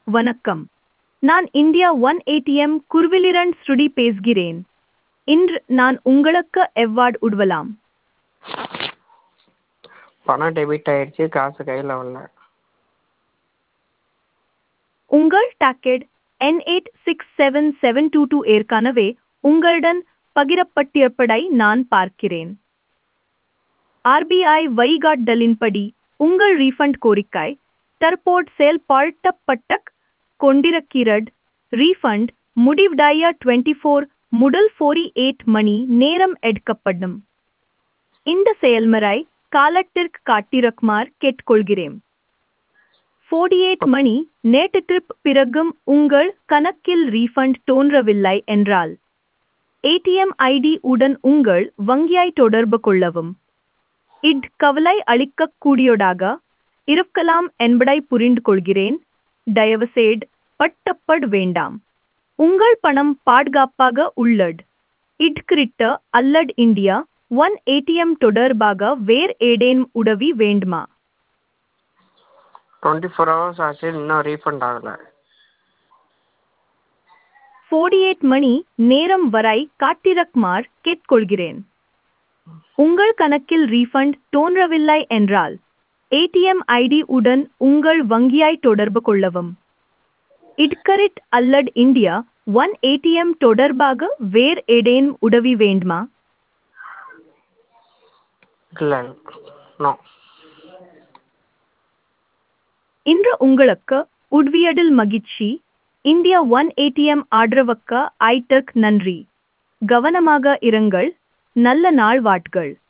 வணக்கம் நான் India one ATM குருவிலிரண்ட் ஸ்ருடி பேசுகிறேன் இன்று நான் உங்களுக்கு எவ்வாறு உதவலாம் பணம் டெபிட் ஆயிடுச்சு காசு கையில் வரல உங்கள் docket N eight six seven seven two two ஏற்கனவே உங்களுடன் பகிரப்பட்டிருப்பதை நான் பார்க்கிறேன் ஆர்பிஐ வழிகாட்டுதலின்படி உங்கள் ரீஃபண்ட் கோரிக்கை தற்போது செயல்படுத்தப்பட்ட கொண்டிருக்கிறது ரீஃபண்ட் முடிவடைய டுவெண்ட்டி ஃபோர் முதல் ஃபோரி எயிட் மணி நேரம் எடுக்கப்படும் இந்த செயல்முறை காலத்திற்கு காட்டிருக்குமாறு கேட்டுக்கொள்கிறேன் ஃபோர்டி எயிட் மணி நேரத்திற்கு பிறகும் உங்கள் கணக்கில் ரீஃபண்ட் தோன்றவில்லை என்றால் ஏடிஎம் ஐடி உடன் உங்கள் வங்கியை தொடர்பு கொள்ளவும் இட் கவலை அளிக்கக்கூடியதாக இருக்கலாம் என்பதை புரிந்து கொள்கிறேன் தயவுசெய்து பட்டப்பட வேண்டாம் உங்கள் பணம் பாதுகாப்பாக உள்ளது இட் குறித்த அல்லது இந்தியா ஒன் ஏடிஎம் தொடர்பாக வேறு ஏதேனும் உதவி வேண்டுமா டுவெண்ட்டி ஃபோர் ஹவர்ஸ் ஆச்சு இன்னும் ரீஃபண்ட் ஆகலை ஃபோர்டி எயிட் மணி நேரம் வரை காட்டிருக்குமாறு கேட்டுக்கொள்கிறேன் உங்கள் கணக்கில் ரீஃபண்ட் தோன்றவில்லை என்றால் ஏடிஎம் ஐடி உடன் உங்கள் வங்கியை தொடர்பு கொள்ளவும் இட்கரிட் அல்லது இந்தியா ஒன் ஏடிஎம் தொடர்பாக வேறு ஏதேனும் உதவி வேண்டுமா இல்லை நோ இன்று உங்களுக்கு உதவியதில் மகிழ்ச்சி இந்தியா ஒன் ஏடிஎம் ஆதரவுக்கு ஐடக் நன்றி கவனமாக இருங்கள் நல்ல நாள் வாட்கள்